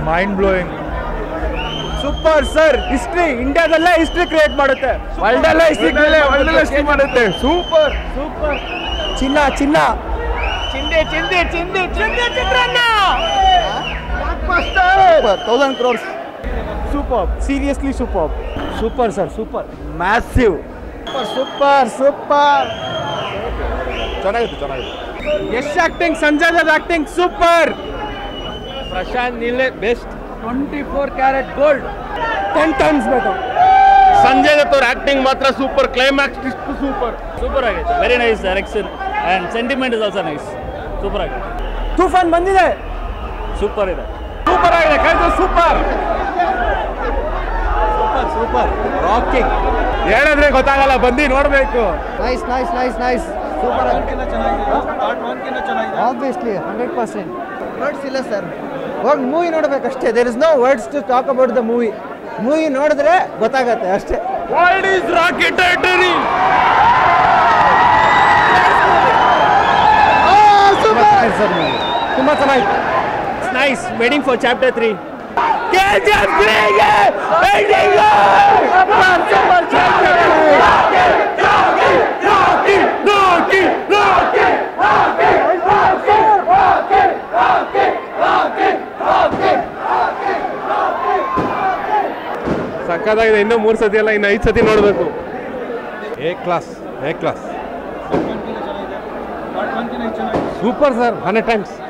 mind blowing super sir history ಇಂಡಿಯಾದಲ್ಲೇ history create ಮಾಡುತ್ತೆ world ಅಲ್ಲೇ ಹಿಸ್ಟ್ರಿ ಒಳ್ಳೆ ಹಿಸ್ಟ್ರಿ ಮಾಡುತ್ತೆ ಸೂಪರ್ ಸೂಪರ್ ಚಿನ್ನ ಚಿನ್ನ ಚಿಂದೆ ಚಿಂದೆ ಚಿಂದೆ ಚಿಂದೆ ಚಿತ್ರಾನ್ನ thousand crores super seriously super super sir super massive super super ಚೆನ್ನಾಗಿತ್ತು ಚೆನ್ನಾಗಿತ್ತು Yash acting Sanjay Dutt acting super Prashanth Neel best twenty four carat gold ten times better Sanjay Dutt ಅವ್ರ ಆಕ್ಟಿಂಗ್ ಮಾತ್ರ ಸೂಪರ್ ಕ್ಲೈಮ್ಯಾಕ್ಸ್ ಇಷ್ಟು ಸೂಪರ್ ಸೂಪರ್ ಆಗೈತೆ very nice direction and sentiment is also nice super ಆಗಿದೆ ತೂಫಾನ್ ಬಂದಿದೆ super ಇದೆ ಸೂಪರ್ ಆಗಿದೆ ಕೈದು ಸೂಪರ್ ಸೂಪರ್ ಸೂಪರ್ ರಾಕಿಂಗ್ ಹೇಳಿದ್ರೆ ಗೊತ್ತಾಗಲ್ಲ ಬಂದು ನೋಡಬೇಕು nice nice nice nice super obviously hundred percent words ಇಲ್ಲ ಸರ್ ಹೋಗಿ ಮೂವಿ ನೋಡ್ಬೇಕಷ್ಟೇ there is no words to talk about the movie movie ನೋಡಿದ್ರೆ ಗೊತ್ತಾಗತ್ತೆ ಅಷ್ಟೇ world is rocket territory sir ತುಂಬ ಚೆನ್ನಾಗಿತ್ತು nice waiting for chapter three ಸಕ್ಕತ್ತಾಗಿದೆ ಇನ್ನೂ ಮೂರು ಸತಿ ಅಲ್ಲ ಇನ್ನು ಐದು ಸತಿ ನೋಡಬೇಕು A class A class super sir hundred times